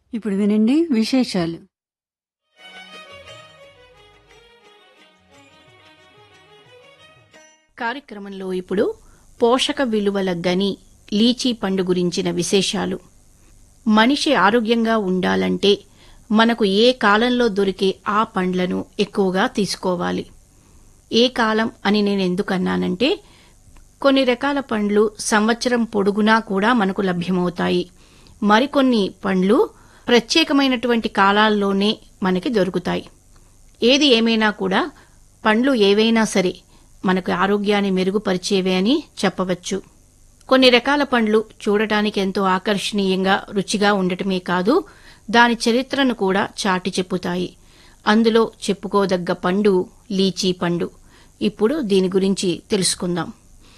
ఇప్పుడు వినండి విశేషాలు కార్యక్రమంలో ఇప్పుడు పోషక విలువల గని లీచీ పండు గురించిన విశేషాలు మనిషి ఆరోగ్యంగా ఉండాలంటే మనకు ఏ కాలంలో దొరికే ఆ పండ్లను ఎక్కువగా తీసుకోవాలి ఏ కాలం అని నేను ఎందుకన్నానంటే కొన్ని రకాల పండ్లు సంవత్సరం పొడుగునా కూడా మనకు లభ్యమవుతాయి మరికొన్ని పండ్లు ప్రత్యేకమైనటువంటి కాలాల్లోనే మనకి దొరుకుతాయి ఏది ఏమైనా కూడా పండ్లు ఏవైనా సరే మనకు ఆరోగ్యాన్ని మెరుగుపరిచేవే అని చెప్పవచ్చు కొన్ని రకాల పండ్లు చూడటానికి ఎంతో ఆకర్షణీయంగా రుచిగా ఉండటమే కాదు దాని చరిత్రను కూడా చాటి చెప్పుతాయి అందులో చెప్పుకోదగ్గ పండు లీచీ పండు ఇప్పుడు దీని గురించి తెలుసుకుందాం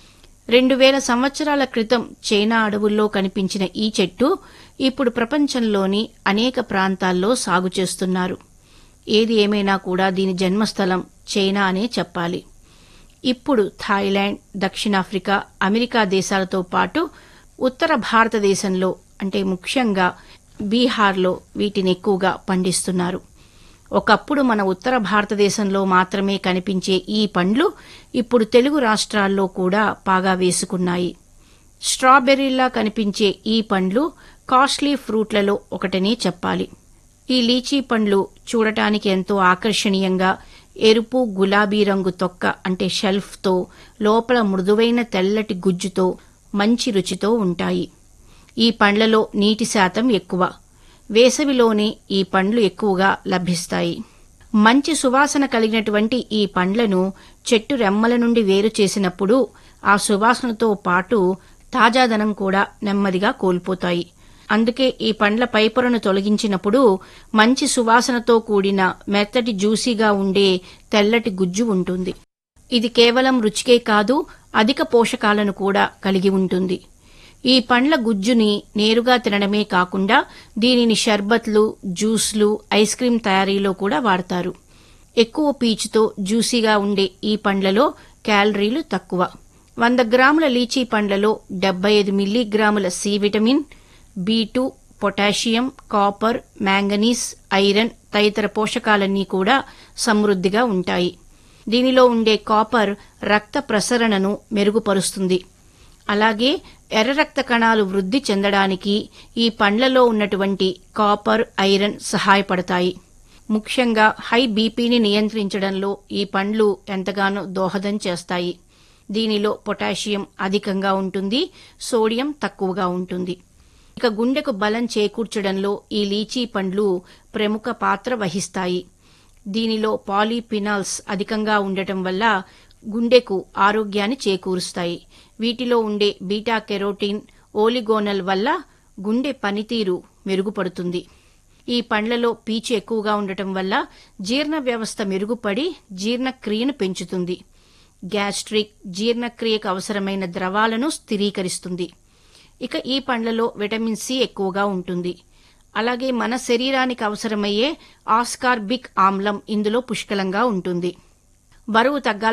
రెండు వేల సంవత్సరాల క్రితం చైనా అడవుల్లో కనిపించిన ఈ చెట్టు ఇప్పుడు ప్రపంచంలోని అనేక ప్రాంతాల్లో సాగు చేస్తున్నారు ఏది ఏమైనా కూడా దీని జన్మస్థలం చైనా అనే చెప్పాలి ఇప్పుడు థాయిలాండ్ దక్షిణాఫ్రికా అమెరికా దేశాలతో పాటు ఉత్తర భారతదేశంలో అంటే ముఖ్యంగా బీహార్లో వీటిని ఎక్కువగా పండిస్తున్నారు ఒకప్పుడు మన ఉత్తర భారతదేశంలో మాత్రమే కనిపించే ఈ పండ్లు ఇప్పుడు తెలుగు రాష్ట్రాల్లో కూడా పాగా వేసుకున్నాయి స్ట్రాబెర్రీలా కనిపించే ఈ పండ్లు కాస్ట్లీ ఫ్రూట్లలో ఒకటనే చెప్పాలి ఈ లీచీ పండ్లు చూడటానికి ఎంతో ఆకర్షణీయంగా ఎరుపు గులాబీ రంగు తొక్క అంటే షెల్ఫ్తో లోపల మృదువైన తెల్లటి గుజ్జుతో మంచి రుచితో ఉంటాయి ఈ పండ్లలో నీటి శాతం ఎక్కువ వేసవిలోనే ఈ పండ్లు ఎక్కువగా లభిస్తాయి మంచి సువాసన కలిగినటువంటి ఈ పండ్లను చెట్టు రెమ్మల నుండి వేరు చేసినప్పుడు ఆ సువాసనతో పాటు తాజాదనం కూడా నెమ్మదిగా కోల్పోతాయి అందుకే ఈ పండ్ల పైపొరను తొలగించినప్పుడు మంచి సువాసనతో కూడిన మెత్తటి జ్యూసీగా ఉండే తెల్లటి గుజ్జు ఉంటుంది ఇది కేవలం రుచికే కాదు అధిక పోషకాలను కూడా కలిగి ఉంటుంది ఈ పండ్ల గుజ్జుని నేరుగా తినడమే కాకుండా దీనిని షర్బత్లు జ్యూస్లు ఐస్ క్రీం తయారీలో కూడా వాడతారు ఎక్కువ పీచుతో జ్యూసీగా ఉండే ఈ పండ్లలో క్యాలరీలు తక్కువ వంద గ్రాముల లీచీ పండ్లలో డెబ్బై ఐదు మిల్లీగ్రాముల C vitamin B two potassium copper manganese iron తదితర పోషకాలన్నీ కూడా సమృద్ధిగా ఉంటాయి దీనిలో ఉండే కాపర్ రక్త ప్రసరణను మెరుగుపరుస్తుంది అలాగే ఎర్ర రక్త కణాలు వృద్ధి చెందడానికి ఈ పండ్లలో ఉన్నటువంటి కాపర్ ఐరన్ సహాయపడతాయి ముఖ్యంగా హై బీపీని నియంత్రించడంలో ఈ పండ్లు ఎంతగానో దోహదం చేస్తాయి దీనిలో పొటాషియం అధికంగా ఉంటుంది సోడియం తక్కువగా ఉంటుంది ఇక గుండెకు బలం చేకూర్చడంలో ఈ లీచీ పండ్లు ప్రముఖ పాత్ర వహిస్తాయి దీనిలో పాలీపినాల్స్ అధికంగా ఉండటం వల్ల గుండెకు ఆరోగ్యాన్ని చేకూరుస్తాయి వీటిలో ఉండే బీటా కెరోటిన్ ఓలిగోనల్ వల్ల గుండె పనితీరు మెరుగుపడుతుంది ఈ పండ్లలో పీచు ఎక్కువగా ఉండటం వల్ల జీర్ణ వ్యవస్థ మెరుగుపడి జీర్ణక్రియను పెంచుతుంది గ్యాస్ట్రిక్ జీర్ణక్రియకు అవసరమైన ద్రవాలను స్థిరీకరిస్తుంది ఇక ఈ పండ్లలో విటమిన్ సి ఎక్కువగా ఉంటుంది అలాగే మన శరీరానికి అవసరమయ్యే ఆస్కార్బిక్ ఆమ్లం ఇందులో పుష్కలంగా ఉంటుంది బరువు తగ్గాలి